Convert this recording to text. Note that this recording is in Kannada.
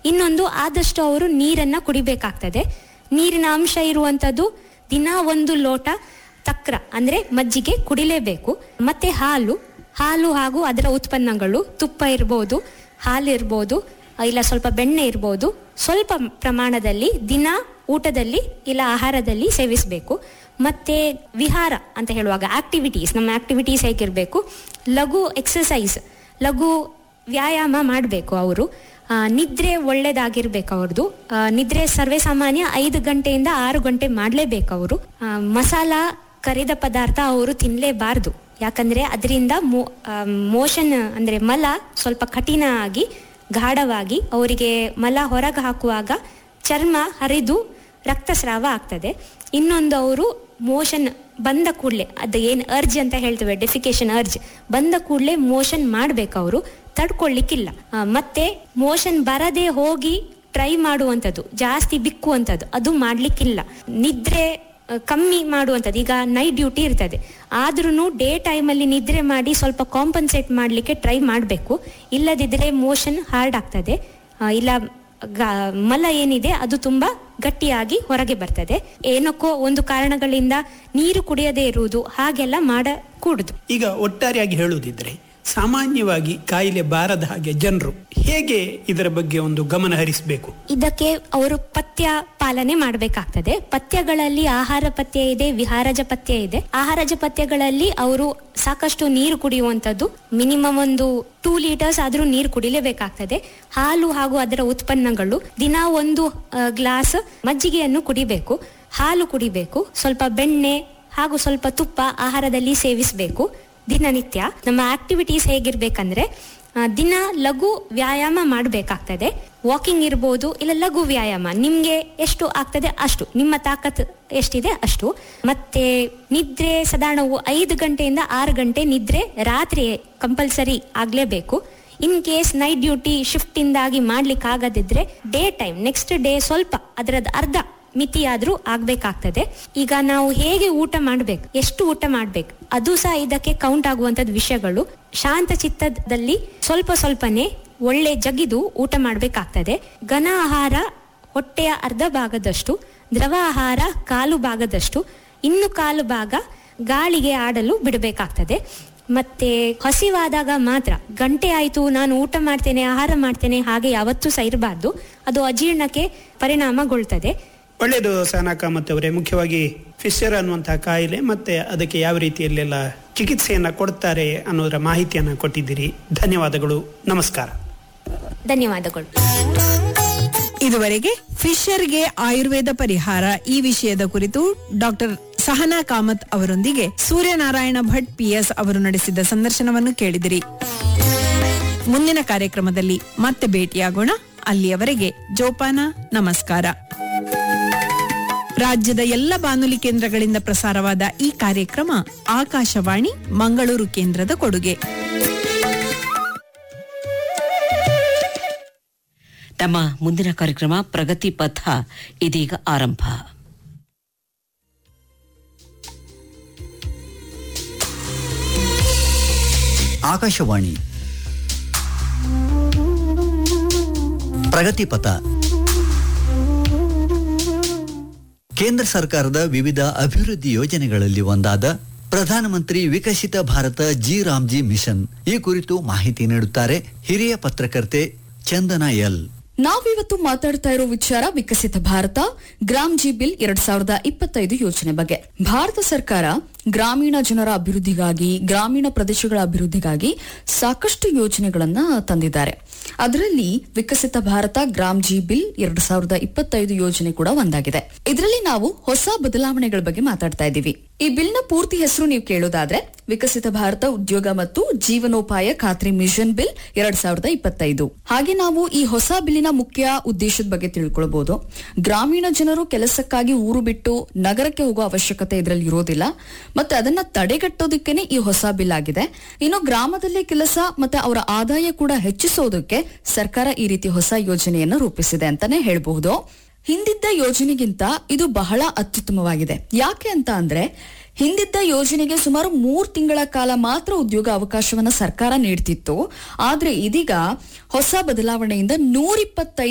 ಇನ್ನೊಂದು ಆದಷ್ಟು ಅವರು ನೀರನ್ನ ಕುಡಿಬೇಕಾಗ್ತದೆ ನೀರಿನ ಅಂಶ ಇರುವಂತದ್ದು ದಿನ ಒಂದು ಲೋಟ ತಕ್ರ ಅಂದ್ರೆ ಮಜ್ಜಿಗೆ ಕುಡಿಲೇಬೇಕು ಮತ್ತೆ ಹಾಲು ಹಾಲು ಹಾಗೂ ಅದರ ಉತ್ಪನ್ನಗಳು ತುಪ್ಪ ಇರ್ಬೋದು ಹಾಲು ಇರ್ಬೋದು ಇಲ್ಲ ಸ್ವಲ್ಪ ಬೆಣ್ಣೆ ಇರ್ಬೋದು ಸ್ವಲ್ಪ ಪ್ರಮಾಣದಲ್ಲಿ ದಿನ ಊಟದಲ್ಲಿ ಇಲ್ಲ ಆಹಾರದಲ್ಲಿ ಸೇವಿಸಬೇಕು ಮತ್ತೆ ವಿಹಾರ ಅಂತ ಹೇಳುವಾಗ ಆಕ್ಟಿವಿಟೀಸ್ ನಮ್ಮ ಆಕ್ಟಿವಿಟೀಸ್ ಹೇಗಿರಬೇಕು ಲಘು ಎಕ್ಸಸೈಸ್ ಲಘು ವ್ಯಾಯಾಮ ಮಾಡಬೇಕು ಅವರು ಆ, ನಿದ್ರೆ ಒಳ್ಳೇದಾಗಿರ್ಬೇಕು ಅವ್ರದ್ದು ಆ, ನಿದ್ರೆ ಸರ್ವೇ ಸಾಮಾನ್ಯ ಐದು ಗಂಟೆಯಿಂದ ಆರು ಗಂಟೆ ಮಾಡಲೇಬೇಕು ಅವರು ಮಸಾಲ ಕರಿದ ಪದಾರ್ಥ ಅವರು ತಿನ್ನಲೇಬಾರ್ದು ಯಾಕಂದ್ರೆ ಅದರಿಂದ ಮೋಷನ್ ಅಂದ್ರೆ ಮಲ ಸ್ವಲ್ಪ ಕಠಿಣ ಆಗಿ ಗಾಢವಾಗಿ ಅವರಿಗೆ ಮಲ ಹೊರಗೆ ಹಾಕುವಾಗ ಚರ್ಮ ಹರಿದು ರಕ್ತಸ್ರಾವ ಆಗ್ತದೆ ಇನ್ನೊಂದು ಅವರು ಮೋಷನ್ ಬಂದ ಕೂಡಲೇ ಅದು ಏನು ಅರ್ಜ್ ಅಂತ ಹೇಳ್ತೇವೆ ಡೆಫಿಕೇಶನ್ ಅರ್ಜ್ ಬಂದ ಕೂಡಲೇ ಮೋಷನ್ ಮಾಡ್ಬೇಕು ಅವರು ತಡ್ಕೊಳ್ಳಿಕ್ಕಿಲ್ಲ ಆ, ಮತ್ತೆ ಮೋಷನ್ ಬರದೆ ಹೋಗಿ ಟ್ರೈ ಮಾಡುವಂಥದ್ದು ಜಾಸ್ತಿ ಬಿಕ್ಕುವಂಥದ್ದು ಅದು ಮಾಡ್ಲಿಕ್ಕಿಲ್ಲ ನಿದ್ರೆ ಆ, ಕಮ್ಮಿ ಮಾಡುವಂಥದ್ದು ಈಗ ನೈಟ್ ಡ್ಯೂಟಿ ಇರ್ತದೆ ಆದ್ರೂ ಡೇ ಟೈಮಲ್ಲಿ ನಿದ್ರೆ ಮಾಡಿ ಸ್ವಲ್ಪ ಕಾಂಪನ್ಸೇಟ್ ಮಾಡಲಿಕ್ಕೆ ಟ್ರೈ ಮಾಡಬೇಕು ಇಲ್ಲದಿದ್ದರೆ ಮೋಷನ್ ಹಾರ್ಡ್ ಆಗ್ತದೆ ಆ, ಇಲ್ಲ ಗ- ಮಲ ಏನಿದೆ ಅದು ತುಂಬಾ ಗಟ್ಟಿಯಾಗಿ ಹೊರಗೆ ಬರ್ತದೆ ಏನಕ್ಕೋ ಒಂದು ಕಾರಣಗಳಿಂದ ನೀರು ಕುಡಿಯದೇ ಇರುವುದು ಹಾಗೆಲ್ಲ ಮಾಡಕೂಡುದು ಈಗ ಒಟ್ಟಾರೆಯಾಗಿ ಹೇಳುವುದಿದ್ರೆ ಸಾಮಾನ್ಯವಾಗಿ ಕಾಯಿಲೆ ಬಾರದ ಹಾಗೆ ಜನರು ಹೇಗೆ ಇದರ ಬಗ್ಗೆ ಒಂದು ಗಮನ ಹರಿಸಬೇಕು ಇದಕ್ಕೆ ಅವರು ಪಥ್ಯ ಪಾಲನೆ ಮಾಡಬೇಕಾಗ್ತದೆ ಪಥ್ಯಗಳಲ್ಲಿ ಆಹಾರ ಪಥ್ಯ ಇದೆ ವಿಹಾರಜ ಪಥ್ಯ ಇದೆ ಆಹಾರಜ ಪಥ್ಯಗಳಲ್ಲಿ ಅವರು ಸಾಕಷ್ಟು ನೀರು ಕುಡಿಯುವಂತದ್ದು ಮಿನಿಮಮ್ ಒಂದು ಟೂ ಲೀಟರ್ಸ್ ಆದ್ರೂ ನೀರು ಕುಡಿಲೇಬೇಕಾಗ್ತದೆ ಹಾಲು ಹಾಗೂ ಅದರ ಉತ್ಪನ್ನಗಳು ದಿನ ಒಂದು ಗ್ಲಾಸ್ ಮಜ್ಜಿಗೆಯನ್ನು ಕುಡಿಬೇಕು ಹಾಲು ಕುಡಿಬೇಕು ಸ್ವಲ್ಪ ಬೆಣ್ಣೆ ಹಾಗೂ ಸ್ವಲ್ಪ ತುಪ್ಪ ಆಹಾರದಲ್ಲಿ ಸೇವಿಸಬೇಕು ದಿನನಿತ್ಯ ನಮ್ಮ ಆಕ್ಟಿವಿಟೀಸ್ ಹೇಗಿರ್ಬೇಕಂದ್ರೆ ಆ, ದಿನ ಲಘು ವ್ಯಾಯಾಮ ಮಾಡಬೇಕಾಗ್ತದೆ ವಾಕಿಂಗ್ ಇರ್ಬೋದು ಇಲ್ಲ ಲಘು ವ್ಯಾಯಾಮ ನಿಮ್ಗೆ ಎಷ್ಟು ಆಗ್ತದೆ ಅಷ್ಟು ನಿಮ್ಮ ತಾಕತ್ ಎಷ್ಟಿದೆ ಅಷ್ಟು ಮತ್ತೆ ನಿದ್ರೆ ಸಾಧಾರಣವು ಐದು ಗಂಟೆಯಿಂದ ಆರು ಗಂಟೆ ನಿದ್ರೆ ರಾತ್ರಿ ಕಂಪಲ್ಸರಿ ಆಗ್ಲೇಬೇಕು in case night duty shift ಇಂದಾಗಿ ಮಾಡ್ಲಿಕ್ಕೆ ಆಗದಿದ್ರೆ ಡೇ ಟೈಮ್ ನೆಕ್ಸ್ಟ್ ಡೇ ಸ್ವಲ್ಪ ಅದರದ್ದು ಅರ್ಧ ಮಿತಿಯಾದ್ರೂ ಆಗ್ಬೇಕಾಗ್ತದೆ ಈಗ ನಾವು ಹೇಗೆ ಊಟ ಮಾಡ್ಬೇಕು ಎಷ್ಟು ಊಟ ಮಾಡ್ಬೇಕು ಅದು ಸಹ ಇದಕ್ಕೆ ಕೌಂಟ್ ಆಗುವಂತದ್ ವಿಷಯಗಳು ಶಾಂತ ಚಿತ್ತದಲ್ಲಿ ಸ್ವಲ್ಪ ಸ್ವಲ್ಪನೇ ಒಳ್ಳೆ ಜಗಿದು ಊಟ ಮಾಡ್ಬೇಕಾಗ್ತದೆ ಘನ ಆಹಾರ ಹೊಟ್ಟೆಯ ಅರ್ಧ ಭಾಗದಷ್ಟು ದ್ರವ ಆಹಾರ ಕಾಲು ಭಾಗದಷ್ಟು ಇನ್ನು ಕಾಲು ಭಾಗ ಗಾಳಿಗೆ ಆಡಲು ಬಿಡಬೇಕಾಗ್ತದೆ ಮತ್ತೆ ಹಸಿವಾದಾಗ ಮಾತ್ರ ಗಂಟೆ ಆಯ್ತು ನಾನು ಊಟ ಮಾಡ್ತೇನೆ ಆಹಾರ ಮಾಡ್ತೇನೆ ಹಾಗೆ ಯಾವತ್ತೂ ಸಹ ಇರಬಾರ್ದು ಅದು ಅಜೀರ್ಣಕ್ಕೆ ಪರಿಣಾಮಗೊಳ್ತದೆ ಒಳ್ಳೆಯದು ಸಹನಾ ಕಾಮತ್ ಅವರೇ ಮುಖ್ಯವಾಗಿ ಫಿಶರ್ ಅನ್ನುವಂತಹ ಕಾಯಿಲೆ ಮತ್ತೆ ಅದಕ್ಕೆ ಯಾವ ರೀತಿಯಲ್ಲೆಲ್ಲ ಚಿಕಿತ್ಸೆಯನ್ನ ಕೊಡ್ತಾರೆ ಅನ್ನೋದರ ಮಾಹಿತಿಯನ್ನ ಕೊಟ್ಟಿದ್ದೀರಿ ಧನ್ಯವಾದಗಳು ನಮಸ್ಕಾರ ಧನ್ಯವಾದಗಳು ಇದುವರೆಗೆ ಫಿಶರ್ಗೆ ಆಯುರ್ವೇದ ಪರಿಹಾರ ಈ ವಿಷಯದ ಕುರಿತು ಡಾಕ್ಟರ್ ಸಹನಾ ಕಾಮತ್ ಅವರೊಂದಿಗೆ ಸೂರ್ಯನಾರಾಯಣ ಭಟ್ ಪಿಎಸ್ ಅವರು ನಡೆಸಿದ ಸಂದರ್ಶನವನ್ನು ಕೇಳಿದಿರಿ ಮುಂದಿನ ಕಾರ್ಯಕ್ರಮದಲ್ಲಿ ಮತ್ತೆ ಭೇಟಿಯಾಗೋಣ ಅಲ್ಲಿಯವರೆಗೆ ಜೋಪಾನ ನಮಸ್ಕಾರ ರಾಜ್ಯದ ಎಲ್ಲ ಬಾನುಲಿ ಕೇಂದ್ರಗಳಿಂದ ಪ್ರಸಾರವಾದ ಈ ಕಾರ್ಯಕ್ರಮ ಆಕಾಶವಾಣಿ ಮಂಗಳೂರು ಕೇಂದ್ರದ ಕೊಡುಗೆ ನಮ್ಮ ಮುಂದಿನ ಕಾರ್ಯಕ್ರಮ ಪ್ರಗತಿ ಪಥ ಇದೀಗ ಆರಂಭ ಆಕಾಶವಾಣಿ ಪ್ರಗತಿಪಥ ಕೇಂದ್ರ ಸರ್ಕಾರದ ವಿವಿಧ ಅಭಿವೃದ್ಧಿ ಯೋಜನೆಗಳಲ್ಲಿ ಒಂದಾದ ಪ್ರಧಾನಮಂತ್ರಿ Viksit Bharat G RAM G mission ಈ ಕುರಿತು ಮಾಹಿತಿ ನೀಡುತ್ತಾರೆ ಹಿರಿಯ ಪತ್ರಕರ್ತೆ ಚಂದನ ಎಲ್ ನಾವಿವತ್ತು ಮಾತಾಡ್ತಾ ಇರೋ ವಿಚಾರ ವಿಕಸಿತ ಭಾರತ ಗ್ರಾಮ್ ಜಿ ಬಿಲ್ ಎರಡ್ ಸಾವಿರದ ಇಪ್ಪತ್ತೈದು ಯೋಜನೆ ಬಗ್ಗೆ ಭಾರತ ಸರ್ಕಾರ ಗ್ರಾಮೀಣ ಜನರ ಅಭಿವೃದ್ಧಿಗಾಗಿ ಗ್ರಾಮೀಣ ಪ್ರದೇಶಗಳ ಅಭಿವೃದ್ಧಿಗಾಗಿ ಸಾಕಷ್ಟು ಯೋಜನೆಗಳನ್ನ ತಂದಿದ್ದಾರೆ ಅದರಲ್ಲಿ ವಿಕಸಿತ ಭಾರತ ಗ್ರಾಮ್ ಜಿ ಬಿಲ್ ಎರಡ್ ಸಾವಿರದ ಇಪ್ಪತ್ತೈದು ಯೋಜನೆ ಕೂಡ ಒಂದಾಗಿದೆ ಇದರಲ್ಲಿ ನಾವು ಹೊಸ ಬದಲಾವಣೆಗಳ ಬಗ್ಗೆ ಮಾತಾಡ್ತಾ ಇದ್ದೀವಿ ಈ ಬಿಲ್ನ ಪೂರ್ತಿ ಹೆಸರು ನೀವು ಕೇಳೋದಾದ್ರೆ ವಿಕಸಿತ ಭಾರತ ಉದ್ಯೋಗ ಮತ್ತು ಜೀವನೋಪಾಯ ಖಾತ್ರಿ ಮಿಷನ್ ಬಿಲ್ ಎರಡ್ ಸಾವಿರದ ಇಪ್ಪತ್ತೈದು ಹಾಗೆ ನಾವು ಈ ಹೊಸ ಬಿಲ್ಲಿನ ಮುಖ್ಯ ಉದ್ದೇಶದ ಬಗ್ಗೆ ತಿಳ್ಕೊಳ್ಬಹುದು ಗ್ರಾಮೀಣ ಜನರು ಕೆಲಸಕ್ಕಾಗಿ ಊರು ಬಿಟ್ಟು ನಗರಕ್ಕೆ ಹೋಗೋ ಅವಶ್ಯಕತೆ ಇದರಲ್ಲಿ ಇರೋದಿಲ್ಲ ಮತ್ತೆ ಅದನ್ನ ತಡೆಗಟ್ಟೋದಕ್ಕೇನೆ ಈ ಹೊಸ ಬಿಲ್ ಆಗಿದೆ ಇನ್ನು ಗ್ರಾಮದಲ್ಲೇ ಕೆಲಸ ಮತ್ತೆ ಅವರ ಆದಾಯ ಕೂಡ ಹೆಚ್ಚಿಸೋದಕ್ಕೆ ಸರ್ಕಾರ ಈ ರೀತಿ ಹೊಸ ಯೋಜನೆಯನ್ನು ರೂಪಿಸಿದೆ ಅಂತಾನೆ ಹೇಳ್ಬಹುದು ಹಿಂದಿದ್ದ ಯೋಜನೆಗಿಂತ ಇದು ಬಹಳ ಅತ್ಯುತ್ತಮವಾಗಿದೆ ಯಾಕೆ ಅಂತ ಅಂದ್ರೆ ಹಿಂದಿದ್ದ ಯೋಜನೆಗೆ ಸುಮಾರು ಮೂರ್ ತಿಂಗಳ ಕಾಲ ಮಾತ್ರ ಉದ್ಯೋಗ ಅವಕಾಶವನ್ನ ಸರ್ಕಾರ ನೀಡ್ತಿತ್ತು ಆದ್ರೆ ಇದೀಗ ಹೊಸ ಬದಲಾವಣೆಯಿಂದ ನೂರಿಪ್ಪತ್ತೈದು